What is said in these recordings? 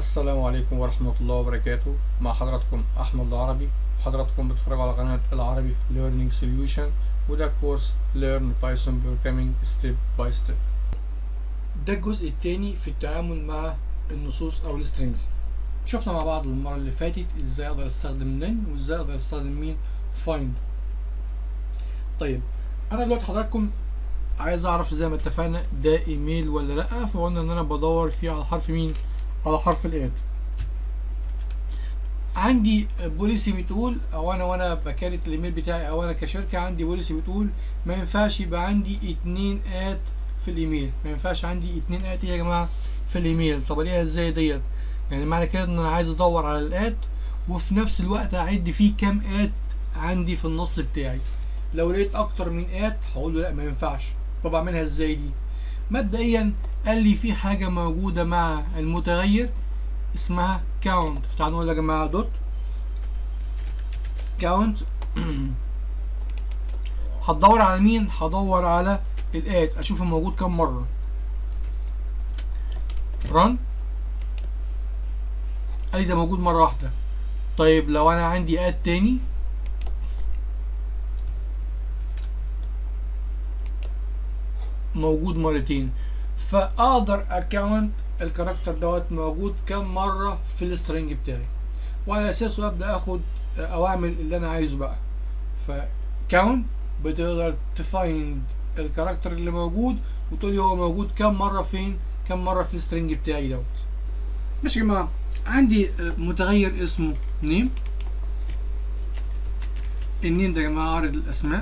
السلام عليكم ورحمة الله وبركاته مع حضراتكم أحمد العربي حضراتكم بتتفرجوا على قناة العربي Learning Solution وده كورس Learn Python Programming Step by Step ده الجزء التاني في التعامل مع النصوص أو السترينجز شفنا مع بعض المرة اللي فاتت ازاي اقدر استخدم لين وازاي اقدر استخدم مين find طيب انا دلوقتي حضراتكم عايز اعرف زي ما اتفقنا ده ايميل ولا لا فقلنا ان انا بدور فيه على حرف مين على حرف الاد عندي بوليسي بتقول او انا وانا بكارت الايميل بتاعي او انا كشركه عندي بوليسي بتقول ما ينفعش يبقى عندي اتنين اد في الايميل ما ينفعش عندي اتنين اد يا جماعه في الايميل طب الاقيها ازاي ديت يعني معنى كده ان انا عايز ادور على الاد وفي نفس الوقت اعد فيه كام اد عندي في النص بتاعي لو لقيت اكتر من اد هقول له لا ما ينفعش طب اعملها ازاي دي مبدئيا قال لي في حاجه موجوده مع المتغير اسمها كاونت تعالوا نقول يا جماعه دوت كاونت هتدور على مين هدور على الاد اشوفه موجود كام مره رن قال لي ده موجود مره واحده طيب لو انا عندي اد تاني موجود مرتين فاقدر اكاونت الكاركتر دوت موجود كام مره في السترنج بتاعي وعلى اساسه ابدا اخد او اعمل اللي انا عايزه بقى فكاونت بتقدر تفايند الكاركتر اللي موجود وتقول لي هو موجود كام مره فين كام مره في السترنج بتاعي دوت ماشي يا جماعه عندي متغير اسمه نيم النيم ده يا جماعه عارض الاسماء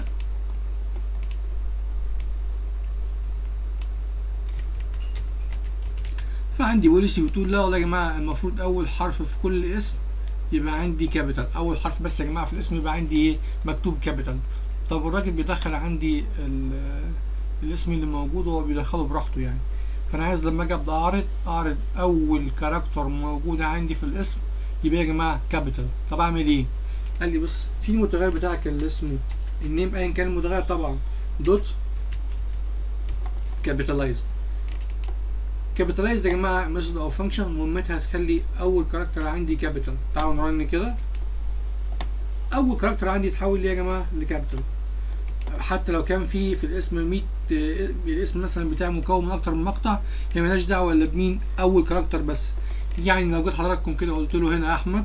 فعندي بوليسي بتقول لا والله يا جماعه المفروض اول حرف في كل اسم يبقى عندي كابيتال اول حرف بس يا جماعه في الاسم يبقى عندي ايه مكتوب كابيتال طب الراجل بيدخل عندي الاسم اللي موجود هو بيدخله براحته يعني فانا عايز لما اجي ابدا اعرض اعرض اول كاركتر موجوده عندي في الاسم يبقى يا جماعه كابيتال طب اعمل ايه قال لي بص في المتغير بتاعك اللي اسمه النيم ايا كان المتغير طبعا دوت كابيتالايزد كابيتالايز يا جماعه ميثود او فانكشن مهمتها تخلي اول كاركتر عندي كابيتال تعالوا نرن كده اول كاركتر عندي يتحول ليه يا جماعه لكابيتال حتى لو كان في في الاسم 100 الاسم مثلا بتاعي مكون من اكتر من مقطع هي ملهاش دعوه الا بمين اول كاركتر بس يعني لو جيت حضراتكم كده قلت له هنا احمد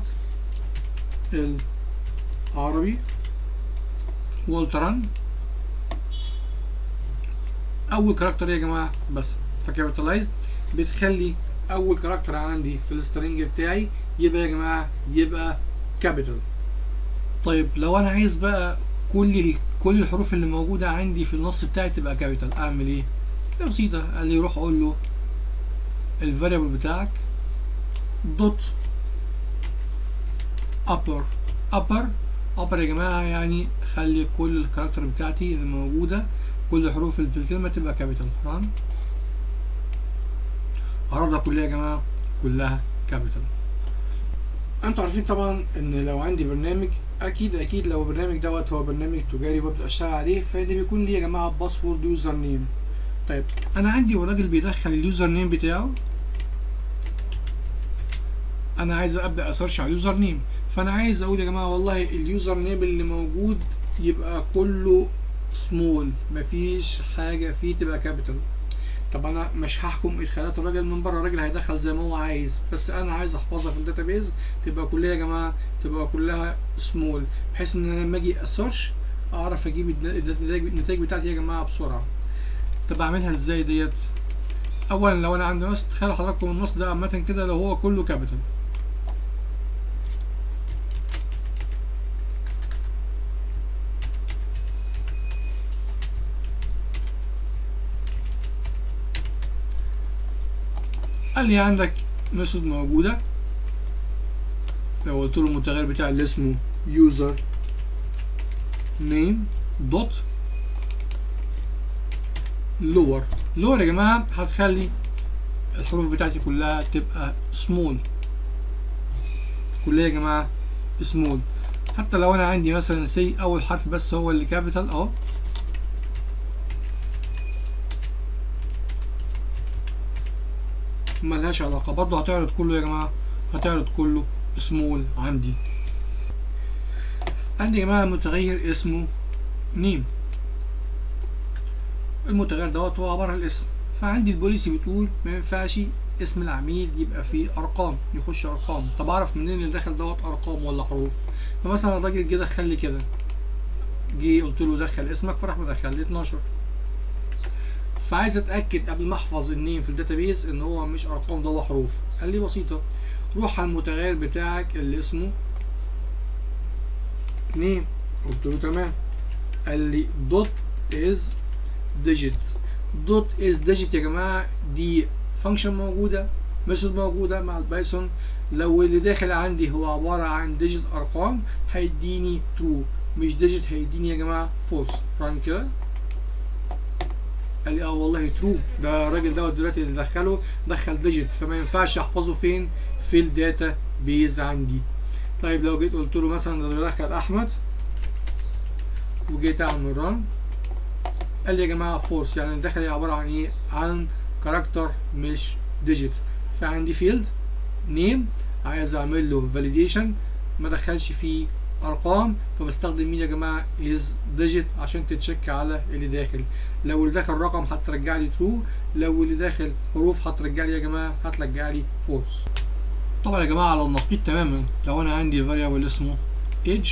العربي والترن اول كاركتر يا جماعه بس فكابيتالايزد بتخلي اول كاركتر عندي في السترنج بتاعي يبقى يا جماعه يبقى كابيتال طيب لو انا عايز بقى كل كل الحروف اللي موجوده عندي في النص بتاعي تبقى كابيتال اعمل ايه ده بسيطه قال لي روح اقول له الفاريبل بتاعك دوت upper upper upper يا جماعه يعني خلي كل الكاركتر بتاعتي اللي موجوده كل الحروف اللي في الكلمه تبقى كابيتال ران عرضها كلها يا جماعه كلها كابيتال انتوا عارفين طبعا ان لو عندي برنامج اكيد اكيد لو البرنامج دوت هو برنامج تجاري وببدا اشتغل عليه فده بيكون لي يا جماعه باسورد يوزر نيم طيب انا عندي راجل بيدخل اليوزر نيم بتاعه انا عايز ابدا اسيرش على اليوزر نيم فانا عايز اقول يا جماعه والله اليوزر نيم اللي موجود يبقى كله سمول مفيش حاجه فيه تبقى كابيتال طب انا مش هحكم ادخالات الراجل من بره الراجل هيدخل زي ما هو عايز بس انا عايز احفظها في الداتابيز تبقى كلها يا جماعه تبقى كلها سمول بحيث ان انا لما اجي اسيرش اعرف اجيب النتائج بتاعتي يا جماعه بسرعه طب اعملها ازاي ديت اولا لو انا عندي نص تخيلوا حضراتكم النص ده عامه كده لو هو كله كابيتال قال لي عندك ميثود موجودة لو قلت له المتغير بتاع اللي اسمه user name dot lower lower يا جماعة هتخلي الحروف بتاعتي كلها تبقى small كلها يا جماعة small حتى لو انا عندي مثلا سي اول حرف بس هو اللي كابيتال اهو ملهاش علاقة برضه هتعرض كله يا جماعة هتعرض كله سمول عندي عندي يا جماعه متغير اسمه نيم المتغير دوت هو عباره عن الاسم فعندي البوليسي بتقول ما ينفعش اسم العميل يبقى فيه ارقام يخش ارقام طب اعرف منين اللي داخل دوت ارقام ولا حروف فمثلا الراجل جه دخل لي كده جه قلت له دخل اسمك فراح مدخل لي 12 فعايز اتاكد قبل ما احفظ النيم في الداتابيز ان هو مش ارقام ده هو حروف قال لي بسيطه روح على المتغير بتاعك اللي اسمه نيم قلت له تمام قال لي دوت از ديجيت دوت از ديجيت يا جماعه دي فانكشن موجوده ميثود موجوده مع البايثون لو اللي داخل عندي هو عباره عن ديجيت ارقام هيديني ترو مش ديجيت هيديني يا جماعه فولس ران كده قال لي اه والله ترو ده الراجل دوت دلوقتي اللي دخله دخل ديجيت فما ينفعش احفظه فين في الداتا بيز عندي طيب لو جيت قلت له مثلا ده دخل احمد وجيت اعمل ران قال لي يا جماعه فورس يعني الداخل عباره عن ايه عن كاركتر مش ديجيت فعندي فيلد نيم عايز اعمل له فاليديشن ما دخلش فيه ارقام فبستخدم مين يا جماعه از ديجيت عشان تتشيك على اللي داخل لو اللي داخل رقم هترجع لي ترو لو اللي داخل حروف هترجع لي يا جماعه هترجع لي فولس طبعا يا جماعه على النقيض تماما لو انا عندي فاريبل اسمه age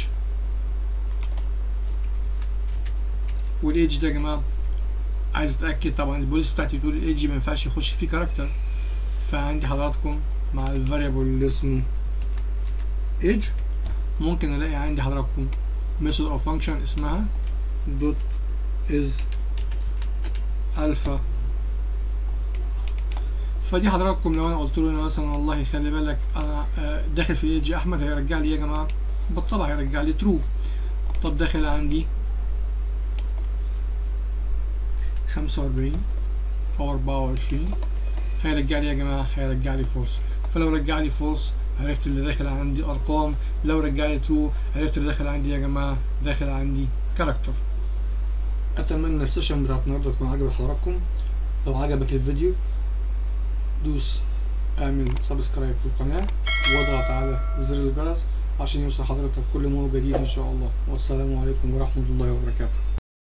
والايدج ده يا جماعه عايز اتاكد طبعا البوليس بتاعتي بتقول الايدج ما ينفعش يخش فيه كاركتر فعندي حضراتكم مع الفاريبل اللي اسمه age ممكن الاقي عندي حضراتكم ميثود او فانكشن اسمها دوت از الفا فدي حضراتكم لو انا قلت له انا مثلا والله خلي بالك انا داخل في الايدج احمد هيرجع لي يا جماعه بالطبع هيرجع لي ترو طب داخل عندي خمسة وأربعين أو أربعة وعشرين هيرجع لي يا جماعة هيرجع لي فولس فلو رجع لي فولس عرفت اللي داخل عندي أرقام لو رجع لي ترو عرفت اللي داخل عندي يا جماعة داخل عندي كاركتر أتمنى السيشن بتاعت النهاردة تكون عجبت حضراتكم لو عجبك الفيديو دوس اعمل سبسكرايب في القناة واضغط على زر الجرس عشان يوصل حضرتك كل ما هو جديد إن شاء الله والسلام عليكم ورحمة الله وبركاته